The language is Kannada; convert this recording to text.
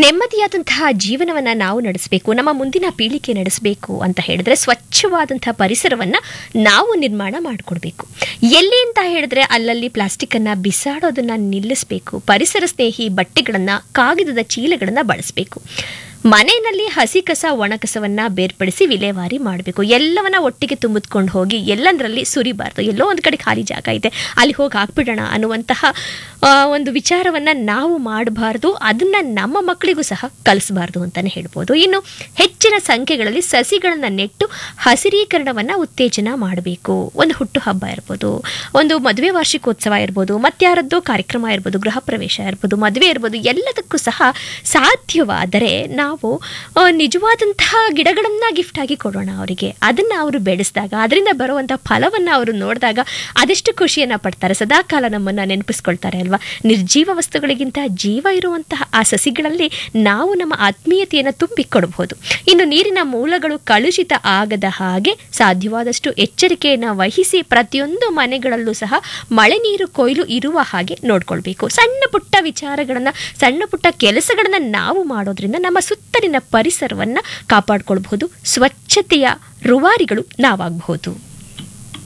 ನೆಮ್ಮದಿಯಾದಂತಹ ಜೀವನವನ್ನು ನಾವು ನಡೆಸಬೇಕು ನಮ್ಮ ಮುಂದಿನ ಪೀಳಿಗೆ ನಡೆಸಬೇಕು ಅಂತ ಹೇಳಿದ್ರೆ ಸ್ವಚ್ಛವಾದಂತಹ ಪರಿಸರವನ್ನು ನಾವು ನಿರ್ಮಾಣ ಮಾಡಿಕೊಡ್ಬೇಕು ಎಲ್ಲಿ ಅಂತ ಹೇಳಿದ್ರೆ ಅಲ್ಲಲ್ಲಿ ಪ್ಲಾಸ್ಟಿಕ್ಕನ್ನು ಬಿಸಾಡೋದನ್ನು ನಿಲ್ಲಿಸಬೇಕು ಪರಿಸರ ಸ್ನೇಹಿ ಬಟ್ಟೆಗಳನ್ನು ಕಾಗದದ ಚೀಲಗಳನ್ನು ಬಳಸಬೇಕು ಮನೆಯಲ್ಲಿ ಹಸಿ ಕಸ ಒಣ ಕಸವನ್ನ ಬೇರ್ಪಡಿಸಿ ವಿಲೇವಾರಿ ಮಾಡಬೇಕು ಎಲ್ಲವನ್ನ ಒಟ್ಟಿಗೆ ತುಂಬಿದ್ಕೊಂಡು ಹೋಗಿ ಎಲ್ಲಂದ್ರಲ್ಲಿ ಸುರಿಬಾರ್ದು ಎಲ್ಲೋ ಒಂದು ಕಡೆ ಖಾಲಿ ಜಾಗ ಇದೆ ಅಲ್ಲಿ ಹೋಗಿ ಹಾಕ್ಬಿಡೋಣ ಅನ್ನುವಂತಹ ಆ, ಒಂದು ವಿಚಾರವನ್ನ ನಾವು ಮಾಡಬಾರ್ದು ಅದನ್ನ ನಮ್ಮ ಮಕ್ಕಳಿಗೂ ಸಹ ಕಲಿಸಬಾರ್ದು ಅಂತಾನೆ ಹೇಳ್ಬೋದು ಇನ್ನು ಹೆಚ್ಚಿನ ಸಂಖ್ಯೆಗಳಲ್ಲಿ ಸಸಿಗಳನ್ನ ನೆಟ್ಟು ಹಸಿರೀಕರಣವನ್ನ ಉತ್ತೇಜನ ಮಾಡಬೇಕು ಒಂದು ಹುಟ್ಟು ಹಬ್ಬ ಇರ್ಬೋದು ಒಂದು ಮದುವೆ ವಾರ್ಷಿಕೋತ್ಸವ ಇರ್ಬೋದು ಮತ್ತಾರದ್ದೋ ಕಾರ್ಯಕ್ರಮ ಇರ್ಬೋದು ಗೃಹ ಪ್ರವೇಶ ಇರ್ಬೋದು ಮದುವೆ ಇರ್ಬೋದು ಎಲ್ಲದಕ್ಕೂ ಸಹ ಸಾಧ್ಯವಾದರೆ ನಾವು ಆ, ನಿಜವಾದಂತಹ ಗಿಡಗಳನ್ನ ಗಿಫ್ಟ್ ಆಗಿ ಕೊಡೋಣ ಅವರಿಗೆ ಅದನ್ನ ಅವರು ಬೆಳೆಸಿದಾಗ ಅದರಿಂದ ಬರುವಂತಹ ಫಲವನ್ನ ಅವರು ನೋಡಿದಾಗ ಅದೆಷ್ಟು ಖುಷಿಯನ್ನ ಪಡ್ತಾರೆ ಸದಾಕಾಲ ನಮ್ಮನ್ನ ನೆನಪಿಸ್ಕೊಳ್ತಾರೆ ಅಲ್ವಾ ನಿರ್ಜೀವ ವಸ್ತುಗಳಿಗಿಂತ ಜೀವ ಇರುವಂತಹ ಆ ಸಸಿಗಳಲ್ಲಿ ನಾವು ನಮ್ಮ ಆತ್ಮೀಯತೆಯನ್ನು ತುಂಬಿಕೊಡಬಹುದು ಇನ್ನು ನೀರಿನ ಮೂಲಗಳು ಕಲುಷಿತ ಆಗದ ಹಾಗೆ ಸಾಧ್ಯವಾದಷ್ಟು ಎಚ್ಚರಿಕೆಯನ್ನು ವಹಿಸಿ ಪ್ರತಿಯೊಂದು ಮನೆಗಳಲ್ಲೂ ಸಹ ಮಳೆ ನೀರು ಕೊಯ್ಲು ಇರುವ ಹಾಗೆ ನೋಡ್ಕೊಳ್ಬೇಕು ಸಣ್ಣ ಪುಟ್ಟ ವಿಚಾರಗಳನ್ನ ಸಣ್ಣ ಪುಟ್ಟ ಕೆಲಸಗಳನ್ನ ನಾವು ಮಾಡೋದ್ರಿಂದ ನಮ್ಮ ಸುತ್ತಲಿನ ಪರಿಸರವನ್ನ ಕಾಪಾಡ್ಕೊಳ್ಬಹುದು ಸ್ವಚ್ಛತೆಯ ರೂವಾರಿಗಳು ನಾವಾಗಬಹುದು